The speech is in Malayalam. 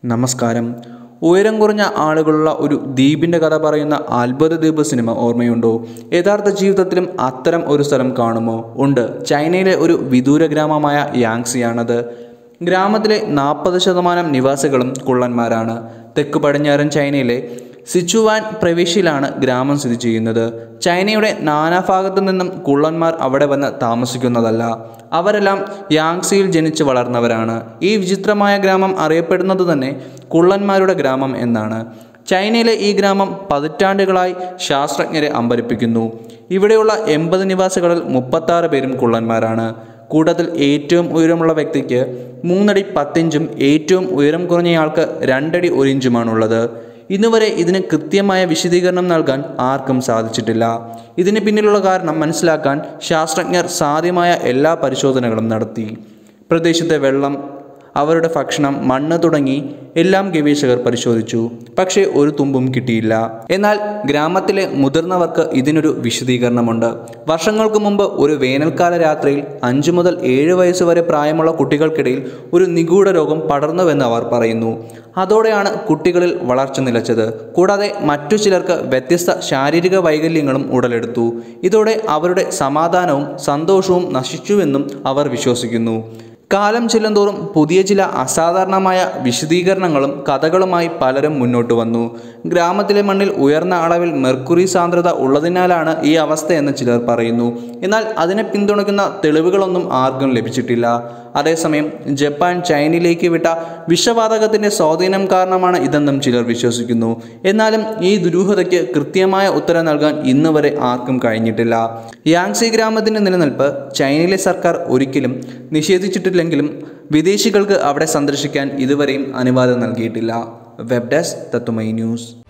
നമസ്കാരം ഉയരം കുറഞ്ഞ ആളുകളുള്ള ഒരു ദ്വീപിൻ്റെ കഥ പറയുന്ന അത്ഭുത ദ്വീപ് സിനിമ ഓർമ്മയുണ്ടോ യഥാർത്ഥ ജീവിതത്തിലും അത്തരം ഒരു സ്ഥലം കാണുമോ ഉണ്ട് ചൈനയിലെ ഒരു വിദൂര ഗ്രാമമായ യാങ്സിയാണത് ഗ്രാമത്തിലെ നാൽപ്പത് ശതമാനം നിവാസികളും കുള്ളന്മാരാണ് തെക്ക് പടിഞ്ഞാറൻ ചൈനയിലെ സിച്ചുവാൻ പ്രവിശ്യയിലാണ് ഗ്രാമം സ്ഥിതി ചെയ്യുന്നത് ചൈനയുടെ നാനാഭാഗത്തു നിന്നും കുള്ളന്മാർ അവിടെ വന്ന് താമസിക്കുന്നതല്ല അവരെല്ലാം യാങ്സിയിൽ ജനിച്ച് വളർന്നവരാണ് ഈ വിചിത്രമായ ഗ്രാമം അറിയപ്പെടുന്നത് തന്നെ കുള്ളന്മാരുടെ ഗ്രാമം എന്നാണ് ചൈനയിലെ ഈ ഗ്രാമം പതിറ്റാണ്ടുകളായി ശാസ്ത്രജ്ഞരെ അമ്പരിപ്പിക്കുന്നു ഇവിടെയുള്ള എൺപത് നിവാസികളിൽ മുപ്പത്താറ് പേരും കുള്ളന്മാരാണ് കൂട്ടത്തിൽ ഏറ്റവും ഉയരമുള്ള വ്യക്തിക്ക് മൂന്നടി പത്തിഞ്ചും ഏറ്റവും ഉയരം കുറഞ്ഞയാൾക്ക് രണ്ടടി ഒരു ഇഞ്ചുമാണുള്ളത് ഇന്നുവരെ ഇതിന് കൃത്യമായ വിശദീകരണം നൽകാൻ ആർക്കും സാധിച്ചിട്ടില്ല ഇതിന് പിന്നിലുള്ള കാരണം മനസ്സിലാക്കാൻ ശാസ്ത്രജ്ഞർ സാധ്യമായ എല്ലാ പരിശോധനകളും നടത്തി പ്രദേശത്തെ വെള്ളം അവരുടെ ഭക്ഷണം മണ്ണ് തുടങ്ങി എല്ലാം ഗവേഷകർ പരിശോധിച്ചു പക്ഷേ ഒരു തുമ്പും കിട്ടിയില്ല എന്നാൽ ഗ്രാമത്തിലെ മുതിർന്നവർക്ക് ഇതിനൊരു വിശദീകരണമുണ്ട് വർഷങ്ങൾക്ക് മുമ്പ് ഒരു വേനൽക്കാല രാത്രിയിൽ അഞ്ചു മുതൽ ഏഴ് വയസ്സ് വരെ പ്രായമുള്ള കുട്ടികൾക്കിടയിൽ ഒരു നിഗൂഢ രോഗം പടർന്നുവെന്ന് അവർ പറയുന്നു അതോടെയാണ് കുട്ടികളിൽ വളർച്ച നിലച്ചത് കൂടാതെ മറ്റു ചിലർക്ക് വ്യത്യസ്ത ശാരീരിക വൈകല്യങ്ങളും ഉടലെടുത്തു ഇതോടെ അവരുടെ സമാധാനവും സന്തോഷവും നശിച്ചുവെന്നും അവർ വിശ്വസിക്കുന്നു കാലം ചെല്ലുന്തോറും പുതിയ ചില അസാധാരണമായ വിശദീകരണങ്ങളും കഥകളുമായി പലരും മുന്നോട്ട് വന്നു ഗ്രാമത്തിലെ മണ്ണിൽ ഉയർന്ന അളവിൽ മെർക്കുറി സാന്ദ്രത ഉള്ളതിനാലാണ് ഈ അവസ്ഥയെന്ന് ചിലർ പറയുന്നു എന്നാൽ അതിനെ പിന്തുണയ്ക്കുന്ന തെളിവുകളൊന്നും ആർക്കും ലഭിച്ചിട്ടില്ല അതേസമയം ജപ്പാൻ ചൈനയിലേക്ക് വിട്ട വിഷവാതകത്തിൻ്റെ സ്വാധീനം കാരണമാണ് ഇതെന്നും ചിലർ വിശ്വസിക്കുന്നു എന്നാലും ഈ ദുരൂഹതയ്ക്ക് കൃത്യമായ ഉത്തരം നൽകാൻ ഇന്ന് വരെ ആർക്കും കഴിഞ്ഞിട്ടില്ല യാങ്സി ഗ്രാമത്തിൻ്റെ നിലനിൽപ്പ് ചൈനയിലെ സർക്കാർ ഒരിക്കലും നിഷേധിച്ചിട്ടില്ലെങ്കിലും വിദേശികൾക്ക് അവിടെ സന്ദർശിക്കാൻ ഇതുവരെയും അനുവാദം നൽകിയിട്ടില്ല വെബ് ഡെസ്ക് തത്തുമൈ ന്യൂസ്